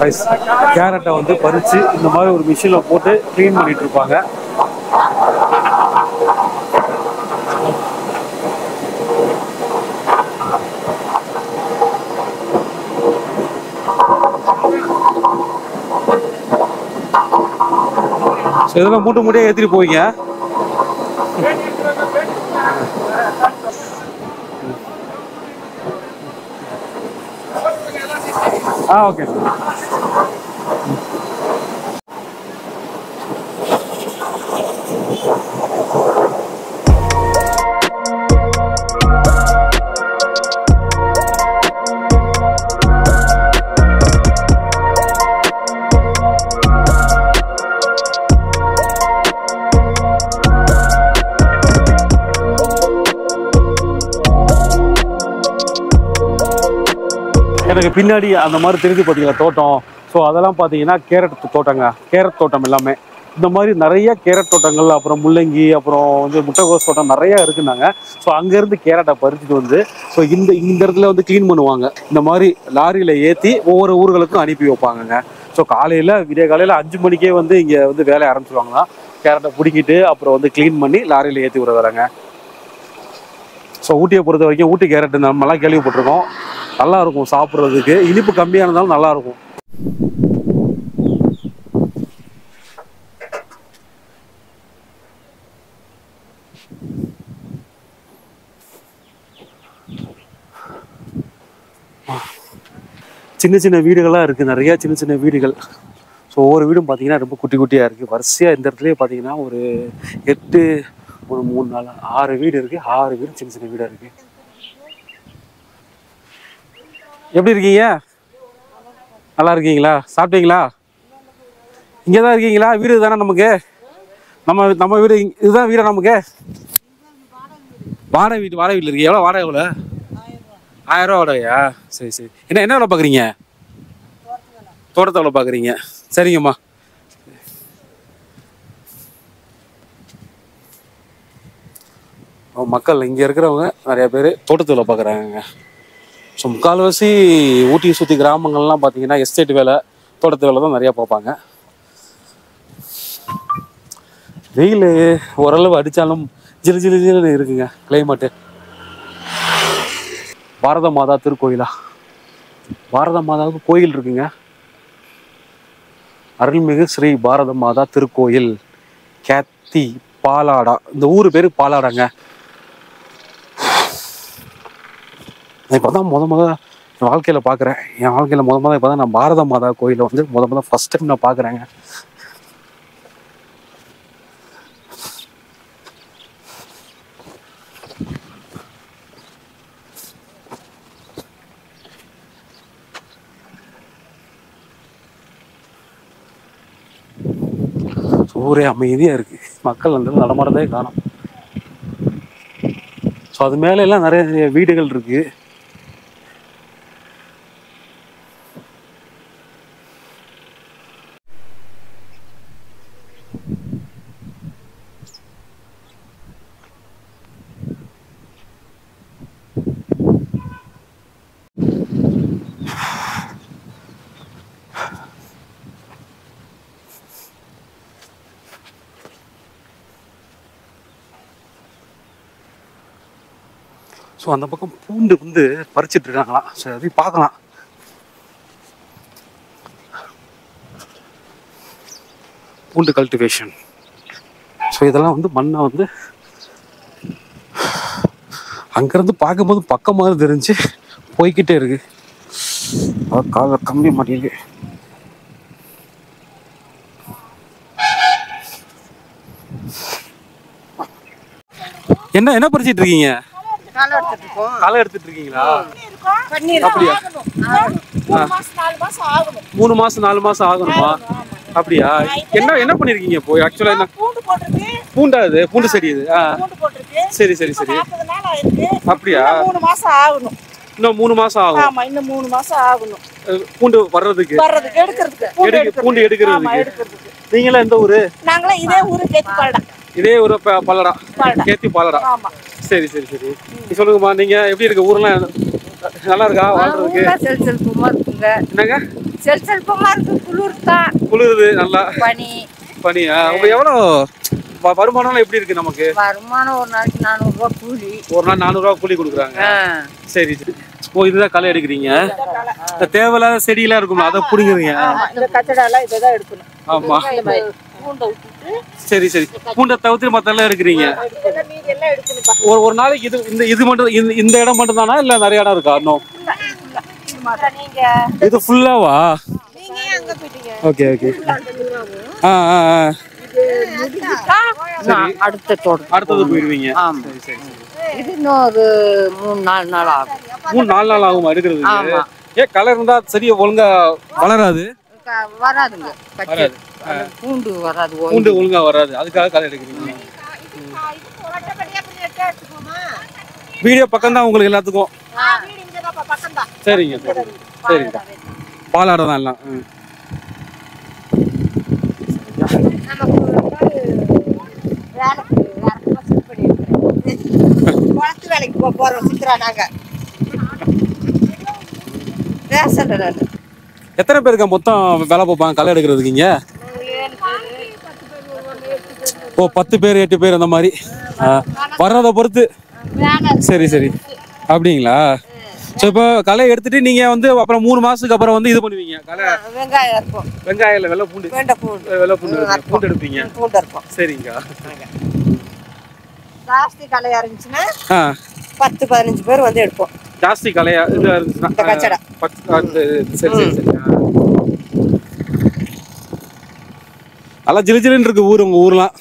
Rice கேரட்டை வந்து பறித்து இந்த மாதிரி ஒரு மிஷினில் போட்டு க்ளீன் பண்ணிட்டு இருப்பாங்க ஸோ இதெல்லாம் மூட்டை மூட்டையாக ஏற்றிட்டு போவீங்க ஆ ஓகே சார் எனக்கு பின்னாடி அந்த மாதிரி தெரிஞ்சு பார்த்தீங்களா தோட்டம் ஸோ அதெல்லாம் பார்த்தீங்கன்னா கேரட் தோட்டங்க கேரட் தோட்டம் எல்லாமே இந்த மாதிரி நிறைய கேரட் தோட்டங்கள் அப்புறம் முள்ளங்கி அப்புறம் வந்து முட்டைகோஸ் தோட்டம் நிறைய இருக்குனாங்க ஸோ அங்கேருந்து கேரட்டை பறிச்சுட்டு வந்து ஸோ இந்த இந்த இடத்துல வந்து க்ளீன் பண்ணுவாங்க இந்த மாதிரி லாரியில் ஏற்றி ஒவ்வொரு ஊர்களுக்கும் அனுப்பி வைப்பாங்கங்க ஸோ காலையில் விடிய காலையில் அஞ்சு மணிக்கே வந்து இங்கே வந்து வேலையை ஆரம்பிச்சிருவாங்களாம் கேரட்டை பிடிக்கிட்டு அப்புறம் வந்து க்ளீன் பண்ணி லாரியில் ஏற்றி விட வராங்க ஸோ ஊட்டியை பொறுத்த வரைக்கும் ஊட்டி கேரட் நம்மலாம் கேள்விப்பட்டிருக்கோம் நல்லா இருக்கும் சாப்பிட்றதுக்கு இனிப்பு கம்மியாக இருந்தாலும் நல்லா இருக்கும் சின்ன சின்ன வீடுகளாக இருக்குது நிறைய சின்ன சின்ன வீடுகள் ஸோ ஒவ்வொரு வீடும் பார்த்தீங்கன்னா ரொம்ப குட்டி குட்டியாக இருக்குது வரிசையாக இந்த இடத்துலயே பார்த்தீங்கன்னா ஒரு எட்டு ஒரு மூணு நாலு ஆறு வீடு இருக்குது ஆறு வீடு சின்ன சின்ன வீடாக இருக்குது எப்படி இருக்கீங்க நல்லா இருக்கீங்களா சாப்பிட்டீங்களா இங்கே தான் இருக்கீங்களா வீடு தானே நமக்கு நம்ம நம்ம வீடு இங்க- இதுதான் வீடா நமக்கு வாடகை வீடு வாடகை வீட்டில் இருக்கு எவ்வளோ வாடகை எவ்வளோ ஆயிரம் ரூபா வாடகையா சரி சரி என்ன என்ன வேலை பார்க்குறீங்க தோட்டத்தை வேலை பார்க்குறீங்க சரிங்கம்மா அவ மக்கள் இங்கே இருக்கிறவங்க நிறைய பேர் தோட்டத்து வேலை பார்க்குறாங்க ஸோ முக்கால்வாசி ஊட்டியை சுற்றி கிராமங்கள்லாம் பார்த்தீங்கன்னா எஸ்டேட் வேலை தோட்டத்து வேலை தான் நிறையா பார்ப்பாங்க வெயில் ஓரளவு அடித்தாலும் ஜிலு ஜிலு ஜிலுன்னு இருக்குங்க கிளைமேட்டு பாரத மாதா திருக்கோயிலா பாரத மாதாவுக்கு கோயில் இருக்குங்க அருள்மிகு ஸ்ரீ பாரத மாதா திருக்கோயில் கேத்தி பாலாடா இந்த ஊர் பேர் பாலாடாங்க இப்போ தான் முத முத என் வாழ்க்கையில் பார்க்குறேன் என் வாழ்க்கையில் முத முத இப்போ தான் நான் பாரத மாதா கோயிலை வந்து முத முத ஃபஸ்ட் டைம் நான் பார்க்குறேங்க ஊரே அமைதியாக இருக்குது மக்கள் வந்து நடமாடதே காணும் ஸோ அது மேலே எல்லாம் நிறைய நிறைய வீடுகள் இருக்கு ஸோ அந்த பக்கம் பூண்டு வந்து பறிச்சிட்டு இருக்காங்களாம் ஸோ அதையும் பார்க்கலாம் பூண்டு கல்டிவேஷன் ஸோ இதெல்லாம் வந்து மண்ணை வந்து அங்கேருந்து பார்க்கும்போது பக்கமாக தெரிஞ்சு போய்க்கிட்டே இருக்கு அதான் கால கம்பி மாட்டேங்குது என்ன என்ன பறிச்சிட்டு இருக்கீங்க களை எடுத்துட்டு இருக்கோம் களை எடுத்துட்டு இருக்கீங்களா பன்னீர் அப்படியா? மூணு மாசம் நாலு மாசம் ஆகணும் மூணு மாசம் நாலு மாசம் ஆகணுமா அப்படியா என்ன என்ன பண்ணிருக்கீங்க இப்போ ஆக்சுவலா என்ன பூண்டு போட்டிருக்கு பூண்டா இது பூண்டு செடி இது ஆ பூண்டு போட்டிருக்கு சரி சரி சரி நாற்பது நாள் ஆயிருக்கு அப்படியா இன்னும் மூணு மாசம் ஆகணும் இன்னும் மூணு மாசம் ஆகும் ஆமா இன்னும் மூணு மாசம் ஆகணும் அஹ் பூண்டு வர்றதுக்கு வர்றதுக்கு எடுக்கிறதுக்கு பூண்டு எடுக்க- பூண்டு எடுக்கிறதுக்கு. ஆமா எடுக்கிறதுக்கு நீங்களாம் எந்த ஊரு நாங்களாம் இதே ஊரு கேத்து பாடம் இதே ஒரு ப- பல்லடா பல்லடா. கேத்தி பாலடா ஆமா சரி சரி சரி நீ சொல்லுங்கம்மா நீங்க எப்படி இருக்கு ஊர்லாம் நல்லா இருக்கா வாழ்றதுக்கு ஊர்லாம் செல் செல்பமா இருக்குங்க என்னங்க செல் செல்பமா இருக்கு குளிர் தான் குளிருது நல்லா பனி பனியா அப்ப எவ்வளோ வ- வருமானம்லாம் எப்படி இருக்கு நமக்கு வருமானம் ஒரு நாளைக்கு நானூறுரூவா கூலி ஒரு நாள் நானூறுரூவா கூலி கொடுக்குறாங்க ஆ. சரி சரி ஓ இதுதான் களை எடுக்கிறீங்க இந்த தேவையில்லாத செடியெல்லாம் இருக்கும்ல அதை பிடிங்கிறீங்க இந்த கச்சடாலாம் இதை தான் எடுக்கணும் ஆமா இந்த மாதிரி பூண்டை விட்டுட்டு சரி சரி பூண்டை தவிர்த்து மத்தெல்லாம் எடுக்கிறீங்க இதெல்லாம் மீதி எல்லாம் எடுக்கணும்ப்பா ஒரு ஒரு நாளைக்கு இது இந்த இது மட்டும் இந்த இந்த இடம் மட்டும் தானா இல்ல நிறைய இடம் இருக்கா இன்னும் நீங்க இது ஃபுல்லாவா நீங்க ஏன் அங்க போயிட்டீங்க ஓகே ஓகே ஆ ஆ ஆ நான் அடுத்த தோட்டம் அடுத்தது போயிடுவீங்க ஆமா சரி சரி சரி இது இன்னொரு மூணு நாலு நாள் ஆகும் மூணு நாலு நாள் ஆகுமா எடுக்கிறது ஆமா ஏன் கலர் இருந்தா சரியா ஒழுங்கா வளராது க- வராதுங்க பச்சை வராது. அந்த பூண்டு வராது ஓ- பூண்டு ஒழுங்கா வராது அதுக்காக களை எடுக்கிறீங்க வீடியோ பக்கம் தான் உங்களுக்கு எல்லாத்துக்கும் வீடு இங்கதான்ப்பா பக்கம் தான் சரிங்க சரிங்க சரிங்க பாலாடை தான் எல்லாம் ம். குளத்து வேலைக்கு போக போறோம் சித்ரா நாங்க ரேஷன் நான் எத்தனை பேருக்கு மொத்தம் வேலை பார்ப்பாங்க களை எடுக்கிறதுக்கு இங்க ஓ பத்து பேர் எட்டு பேர் அந்த மாதிரி ஆ, வர்றதை பொறுத்து சரி சரி அப்படிங்களா ஸோ இப்போ களை எடுத்துட்டு நீங்க வந்து அப்புறம் மூணு மாசத்துக்கு அப்புறம் வந்து இது பண்ணுவீங்க களை வெங்காயம் இருக்கும் வெங்காயம் இல்லை வெள்ளை பூண்டு வேண்ட பூண்டு வெள்ளை பூண்டு எடுப்பீங்க. பூண்டு எடுப்பீங்க பூண்டு இருக்கும் சரிங்க ஜாஸ்தி கலையா இருந்துச்சுன்னா ஆ பத்து பதினஞ்சு பேர் வந்து எடுப்போம் ஜாஸ்தி கலையா இது இருந்துச்சுன்னா இந்த கச்சடை. ஆ, பத்து ஆ, இந்த இது, சரி சரி சரி ஆ. நல்லா ஜிலு ஜிலுன்னு இருக்கு ஊர் உங்க ஊர்லாம்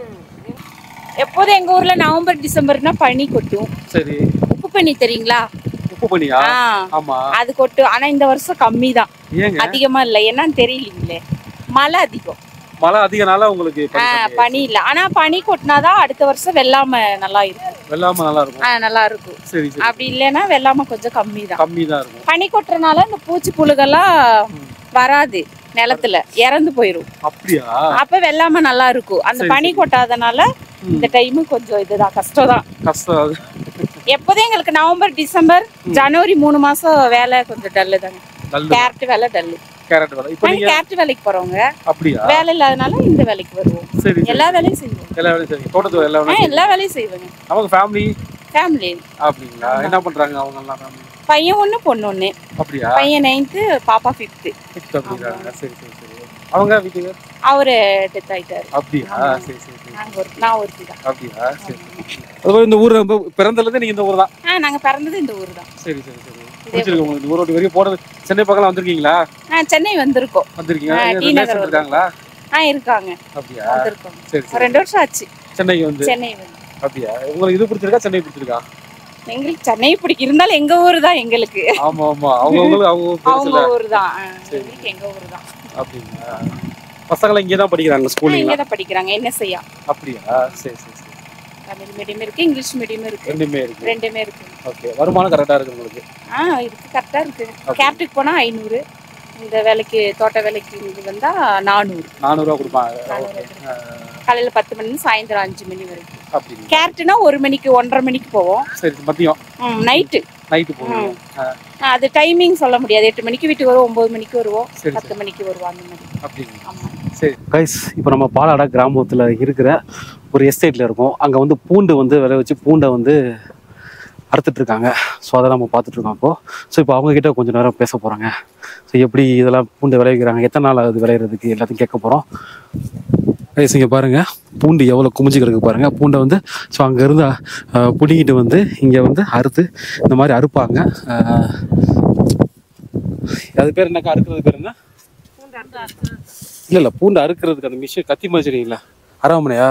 எப்போதும் எங்க ஊர்ல நவம்பர் டிசம்பர்னா பனி கொட்டும் சரி உப்பு பனி தெரியுங்களா உப்பு பண்ணியா ஆ, ஆமா அது கொட்டும் ஆனா இந்த வருஷம் கம்மி தான் ஏங்க அதிகமா இல்ல என்னன்னு தெரியலீங்களே மழை அதிகம் மழை அதிக நாளா உங்களுக்கு ஆ, பனி கம்மி. பனி இல்ல ஆனா பனி கொட்டினாதான் அடுத்த வருஷம் வெள்ளாம நல்லா இருக்கும் வெள்ளாம நல்லா இருக்கும் ஆ, நல்லா இருக்கும் சரி சரி அப்படி இல்லைன்னா வெள்ளாம கொஞ்சம் கம்மி தான் கம்மி தான் இருக்கும் பனி கொட்டுறனால இந்த பூச்சி புழுகெல்லாம் வராது நிலத்துல இறந்து போயிரும் அப்படியா அப்ப வெள்ளாம நல்லா இருக்கும் அந்த சரி, பனி சரி. கொட்டாதனால இந்த டைம் கொஞ்சம் இதுதான் கஷ்டம் தான் கஷ்டம் அது. எப்போதும் எங்களுக்கு நவம்பர் டிசம்பர் ஜனவரி மூணு மாசம் வேலை கொஞ்சம் டல்லு தாங்க நல்ல கேரட் வேலை டல்லு கேரட் வேலை இப்போ நாங்க நீங்க கேரட் வேலைக்கு போறவங்க அப்படியா வேலை இல்லாதனால இந்த வேலைக்கு வருவோம் சரி சரி. எல்லா வேலையும் செய்வோம் எல்லா வேலையும் சரி தோட்டத்து எல்லா ஆ, வேலையும் எல்லா வேலையும் செய்வேங்க அவங்க ஃபேமிலி ஃபேமிலி அப்படிங்களா என்ன பண்றாங்க அவங்க எல்லாம் ஃபேமிலி பையன் ஒண்ணு பொண்ணு ஒண்ணு அப்படியா பையன் நைன்த்து பாப்பா ஃபிஃப்த்து Fifth அப்படிங்கிறாங்க சரி சரி சரி அவங்க வீட்டுக்கு அவரு டெத் ஆயிட்டாரு அப்படியா சரி சரி சரி நாங்க ஒரு நான் ஒருத்தி தான் அப்படியா சரி அதுபோல இந்த ஊர் பிறந்ததுல இருந்து நீங்க இந்த ஊர் தான் ஆ நாங்க பிறந்தது இந்த ஊர் தான் சரி சரி சரி பிடிச்சிருக்கு உங்களுக்கு இந்த ஊர் விட்டு வரைக்கும் போறது சென்னை பக்கம் வந்திருக்கீங்களா ஆ சென்னை வந்திருக்கோம் வந்திருக்கீங்க ஆ, டி ரிலேஷன் நகர் இருக்காங்களா ஆ இருக்காங்க அப்படியா வந்திருக்கோம் சரி ஒரு சரி ரெண்டு வருஷம் ஆச்சு சென்னைக்கு வந்து சென்னை வந்து அப்படியா உங்களுக்கு இது பிடிச்சிருக்கா சென்னை பிடிச்சிருக்கா எங்களுக்கு சென்னை பிடிக்கும் இருந்தாலும் எங்க ஊர் தான் எங்களுக்கு ஆமா ஆமா அவங்க உங்களுக்கு அவங்க ஊர் அவங்க பெருசுல ஊர் தான் ஆ, சரி. எங்களுக்கு எங்க ஊர் தான் அப்படிங்களா பசங்களை இங்கே தான் படிக்கிறாங்க ஸ்கூலிங்களா இங்கே தான் படிக்கிறாங்க என்ன செய்யா அப்படியா சரி சரி சரி தமிழ் மீடியம் இருக்கு இங்கிலீஷ் மீடியம் இருக்கு ரெண்டுமே இருக்கு ரெண்டுமே இருக்கு ஓகே வருமானம் கரெக்டா இருக்கு உங்களுக்கு ஆ இருக்கு கரெக்டா இருக்கு கேப்டுக்கு போனா ஐநூறு இந்த வேலைக்கு தோட்ட வேலைக்கு இங்க வந்தா நானூறு நானூறுரூவா கொடுப்பாங்க நானூறு. ஆ, காலையில பத்து மணி இருந்து சாயந்தரம் அஞ்சு மணி வரைக்கும் அப்படிங்களா கேரட்னா ஒரு மணிக்கு ஒன்றரை மணிக்கு போவோம் சரி மதியம் ம் நைட்டு நைட்டு போவீங்க ஆ, அது டைமிங் சொல்ல முடியாது எட்டு மணிக்கு வீட்டுக்கு வருவோம் ஒன்பது மணிக்கு வருவோம் சரி பத்து மணிக்கு வருவோம் அந்த மாதிரி அப்படிங்களா ஆமா சரி கைஸ் இப்போ நம்ம பாலாடா கிராமத்தில் இருக்கிற ஒரு எஸ்டேட்டில் இருக்கோம் அங்கே வந்து பூண்டு வந்து விளை வச்சு பூண்டை வந்து அறுத்துட்டு இருக்காங்க ஸோ அதை நம்ம பார்த்துட்டு இருக்கோம் இப்போ ஸோ இப்போ அவங்க கிட்ட கொஞ்சம் நேரம் பேச போகிறாங்க ஸோ எப்படி இதெல்லாம் பூண்டு விளைவிக்கிறாங்க எத்தனை நாள் ஆகுது விளையிறதுக்கு எல்லாத்தையும் கேட்க போகிறோம் கைஸ் இங்கே பாருங்கள் பூண்டு எவ்வளோ குமிஞ்சு கிடக்கு பாருங்கள் பூண்டை வந்து ஸோ அங்கேருந்து பிடிங்கிட்டு வந்து இங்கே வந்து அறுத்து இந்த மாதிரி அறுப்பாங்க அஹ், அது பேர் என்னக்கா அறுக்கிறது பேர் என்ன இல்ல இல்ல பூண்டு அறுக்கிறதுக்கு அந்த மிஷின் கத்தி மாதிரிங்களா அருவாமனையா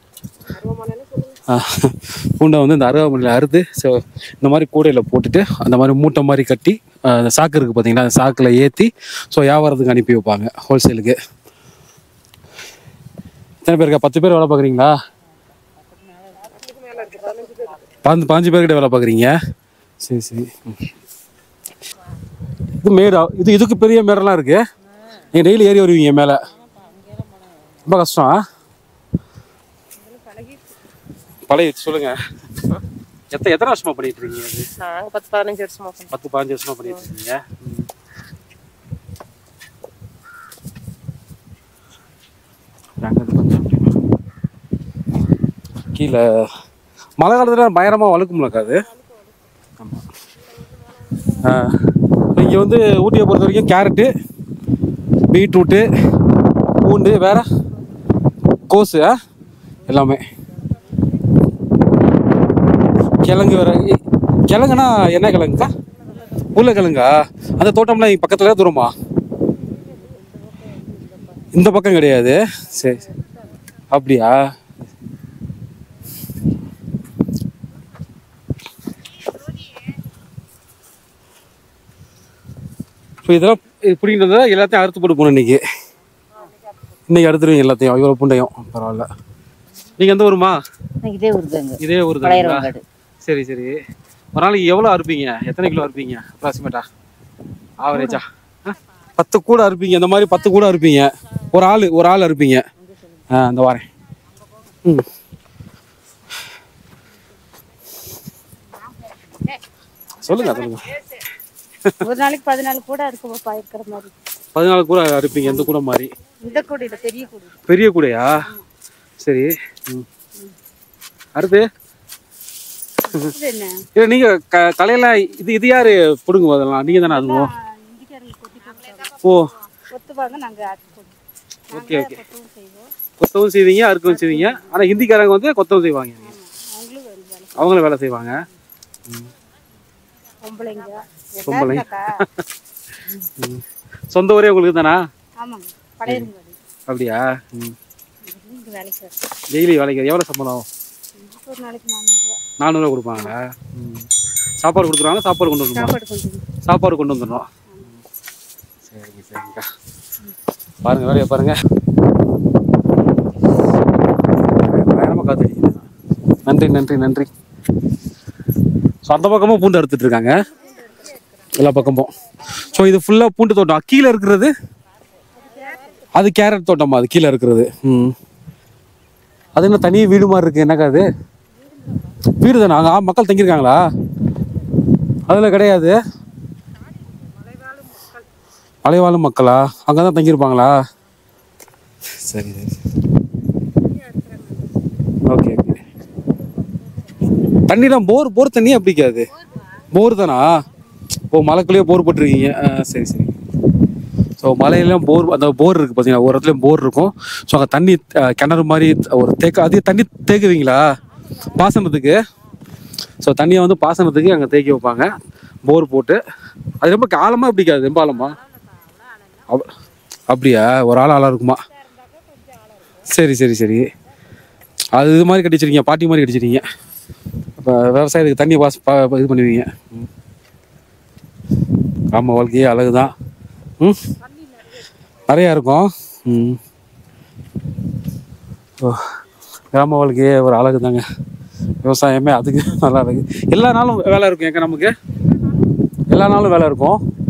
ஆ, பூண்டை வந்து இந்த அருவாமனையில் அறுத்து ஸோ இந்த மாதிரி கூடையில் போட்டுட்டு அந்த மாதிரி மூட்டை மாதிரி கட்டி ஆ, அந்த சாக்கு இருக்குது பார்த்தீங்களா அந்த சாக்கில் ஏற்றி ஸோ வியாபாரத்துக்கு அனுப்பி வைப்பாங்க ஹோல்சேலுக்கு எத்தனை பேருக்கா பத்து பேர் வேலை பார்க்குறீங்களா பாஞ்சு பாஞ்சு பேர்கிட்ட வேலை பார்க்குறீங்க சரி சரி ம். இது மேடா இது இதுக்கு பெரிய மேடெல்லாம் இருக்கு நீங்கள் டெய்லி ஏறி வருவீங்க மேலே ரொம்ப கஷ்டம் ஆ? பழைய சொல்லுங்க எத்தனை எத்தனை வருஷமா பண்ணிட்டு இருக்கீங்க இது நாங்க பத்து பதினஞ்சு வருஷமா பத்து பதினஞ்சு வருஷமா பண்ணிட்டு இருக்கீங்க ம். கீழே மழை காலத்தில் பயங்கரமாக வழுக்கும்லக்கா அது ஆமாம் இங்கே வந்து ஊட்டியை பொறுத்த வரைக்கும் கேரட்டு பீட்ரூட்டு பூண்டு வேற கோஸு ஆ? எல்லாமே கிழங்கு வேற இ- கிழங்குனா என்ன கிழங்குக்கா உருளைக்கிழங்கா அந்த தோட்டம்லாம் இங்க பக்கத்துல தூரமா இந்த பக்கம் கிடையாது சரி சரி. அப்படியா இப்போ இதெல்லாம் இது பிடிக்கிட்டு வந்தா எல்லாத்தையும் அறுத்து போட்டு போகணும் இன்னைக்கு இன்னைக்கு அறுத்துருவீங்க எல்லாத்தையும் இவ்வளோ புண்டையும் பரவாயில்ல நீங்கள் எந்த ஊருமா இதே வருதுங்க இதே ஊர் தானுங்களா பழையரவங்காடு சரி சரி ஒரு நாளைக்கு எவ்வளோ அறுப்பீங்க எத்தனை கிலோ அறுப்பீங்க அப்ராக்சிமேட்டா ஆவரேஜா பத்து கூட அறுப்பீங்க இந்த மாதிரி பத்து கூட அறுப்பீங்க ஒரு ஆள் ஒரு ஆள் அறுப்பீங்க ஆ அந்த வாரேன் ம் சொல்லுங்க சொல்லுங்க ஒரு நாளைக்கு பதினாலு கூட இருக்குப்பா இருக்கிற மாதிரி பதினாலு கூட அறுப்பீங்க எந்த கூட மாதிரி இந்த கூடை இல்ல பெரிய கூடை பெரிய கூடையா சரி ம் அடுத்து இது என்ன இல்லை நீங்கள் க கலையில இது இது யாரு பிடுங்க அதெல்லாம் நீங்கள் தானே அதுவும் இந்திக்காரங்க கொட்டி கொடுத்தாங்க ஓ ஒத்துவாங்க நாங்க ஆக்கி கொடுப்போம் ஓகே ஓகே கொத்தவும் செய்வோம் கொத்தவும் செய்வீங்க அறுக்கவும் செய்வீங்க ஆனால் ஹிந்திக்காரங்க வந்து கொத்தவும் செய்வாங்க அவங்களும் வேலை வேலை அவங்களும் வேலை செய்வாங்க பொம்பளைங்க பொம்பளை. எல்லாரும் தாக்கா. ம். சொந்த ஊரே உங்களுக்கு தானா ஆமாங்க பழையருங்காடு அப்படியா ம் இங்க வேலைக்கு வரும் டெய்லி வேலைக்கு எவ்வளோ சம்பளம் ஒரு நாளைக்கு நானூறுரூவா நானூறுவா கொடுப்பாங்களா ம் சாப்பாடு கொடுத்துருவாங்க சாப்பாடு கொண்டு வரணுமா சாப்பாடு கொண்டு வந்து சாப்பாடு கொண்டு வந்துடணும் சரிங்க சரிங்கக்கா பாருங்க வேலையை பாருங்க பயணமாக காத்துட்டீங்க நன்றி நன்றி நன்றி ஸோ அந்த பக்கமும் பூண்டு அறுத்துட்டு இருக்காங்க எல்லா பக்கமும் ஸோ இது ஃபுல்லாக பூண்டு தோட்டம் கீழே இருக்கிறது அது கேரட் தோட்டமா அது கீழே இருக்கிறது ம் அது என்ன தனி வீடு மாதிரி இருக்கு என்னக்கா அது வீடு தானே அங்கே மக்கள் தங்கியிருக்காங்களா அதில் கிடையாது மலைவாழும் மக்களா அங்கே தான் தங்கியிருப்பாங்களா சரி சரி ஓகே ஓகே தண்ணிலாம் போர் போர் தண்ணி அப்படிக்காது போர் தானா ஓ மலைக்குள்ளேயே போர் போட்டிருக்கீங்க ஆ, சரி சரி ஸோ மலையிலாம் போர் அந்த போர் இருக்குது பார்த்தீங்கன்னா ஒரு இடத்துல போர் இருக்கும் ஸோ அங்கே தண்ணி ஆ, கிணறு மாதிரி ஒரு தேக்க அது தண்ணி தேக்குவீங்களா பாசனத்துக்கு ஸோ தண்ணியை வந்து பாசனத்துக்கு அங்கே தேக்கி வைப்பாங்க போர் போட்டு அது ரொம்ப காலமாக பிடிக்காது ரொம்ப ஆழமா அப் அப்படியா ஒரு ஆள் ஆளாக இருக்குமா சரி சரி சரி அது இது மாதிரி கட்டி வச்சிருக்கீங்க பாட்டி மாதிரி கட்டி வச்சிருக்கீங்க இப்போ விவசாயத்துக்கு தண்ணி பாஸ் பா இது பண்ணுவீங்க ம் கிராம வாழ்க்கையே அழகு தான் ம் நிறையா இருக்கும் ம் ஓ கிராம வாழ்க்கையே ஒரு அழகு தாங்க விவசாயமே அதுக்கு நல்லா இருக்கு எல்லா நாளும் வேலை இருக்கும் எங்க நமக்கு எல்லா நாளும் வேலை இருக்கும்